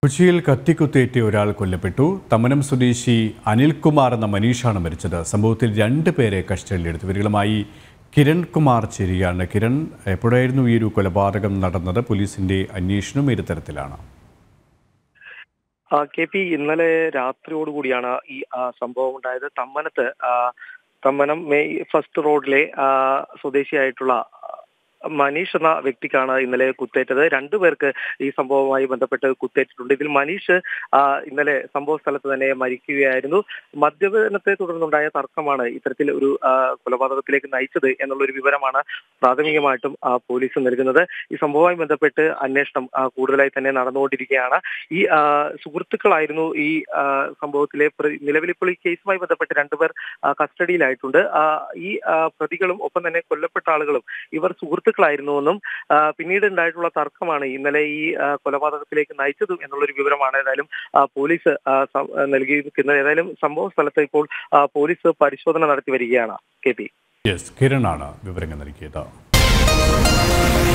കൊച്ചിയിൽ കത്തിക്കുത്തേറ്റ് ഒരാൾ കൊല്ലപ്പെട്ടു തമ്മനം സ്വദേശി അനിൽകുമാർ എന്ന മനീഷാണ് മരിച്ചത് സംഭവത്തിൽ രണ്ട് പേരെ കസ്റ്റഡിയിലെടുത്തു ഇവരുമായി കിരൺ കുമാർ ചേരുകയാണ് കിരൺ എപ്പോഴായിരുന്നു ഈ ഒരു കൊലപാതകം നടന്നത് പോലീസിന്റെ അന്വേഷണം ഏത് തരത്തിലാണ് ആ, കെ പി ഇന്നലെ രാത്രിയോടുകൂടിയാണ് ഈ ആ, സംഭവം ഉണ്ടായത് തമ്മനത്ത് ആ, തമ്മനം മെയ് ഫസ്റ്റ് റോഡിലെ ആ, സ്വദേശിയായിട്ടുള്ള ആ, മനീഷ് എന്ന വ്യക്തിക്കാണ് ഇന്നലെ കുത്തേറ്റത് രണ്ടുപേർക്ക് ഈ സംഭവവുമായി ബന്ധപ്പെട്ട് കുത്തേറ്റിട്ടുണ്ട് ഇതിൽ മനീഷ് ആ, ഇന്നലെ സംഭവ സ്ഥലത്ത് തന്നെ മരിക്കുകയായിരുന്നു മദ്യപനത്തെ തുടർന്നുണ്ടായ തർക്കമാണ് ഇത്തരത്തിൽ ഒരു ആ, കൊലപാതകത്തിലേക്ക് നയിച്ചത് എന്നുള്ള ഒരു വിവരമാണ് പ്രാഥമികമായിട്ടും ആ, പോലീസ് നൽകുന്നത് ഈ സംഭവവുമായി ബന്ധപ്പെട്ട് അന്വേഷണം ആ, കൂടുതലായി തന്നെ നടന്നുകൊണ്ടിരിക്കുകയാണ് ഈ ആ, സുഹൃത്തുക്കളായിരുന്നു ഈ ആ, സംഭവത്തിലെ പ്രതി- നിലവിൽ ഇപ്പോൾ ഈ കേസുമായി ബന്ധപ്പെട്ട് രണ്ടുപേർ ആ, കസ്റ്റഡിയിലായിട്ടുണ്ട് ആ, ഈ ആ, പ്രതികളും ഒപ്പം തന്നെ കൊല്ലപ്പെട്ട ആളുകളും ഇവർ സുഹൃത്തുക്കളായിരുന്നുവെന്നും ആ, പിന്നീട് ഉണ്ടായിട്ടുള്ള തർക്കമാണ് ഇന്നലെ ഈ ആ, കൊലപാതകത്തിലേക്ക് നയിച്ചതും എന്നുള്ളൊരു വിവരമാണ് ഏതായാലും ആ, പോലീസ് ആ, സം- ആ, നൽകിയിരിക്കുന്നത് ഏതായാലും സംഭവ സ്ഥലത്ത് ഇപ്പോൾ ആ, പോലീസ് പരിശോധന നടത്തി വരികയാണ് കെ പി യെസ് കിരണാണ് വിവരങ്ങൾ നൽകിയത്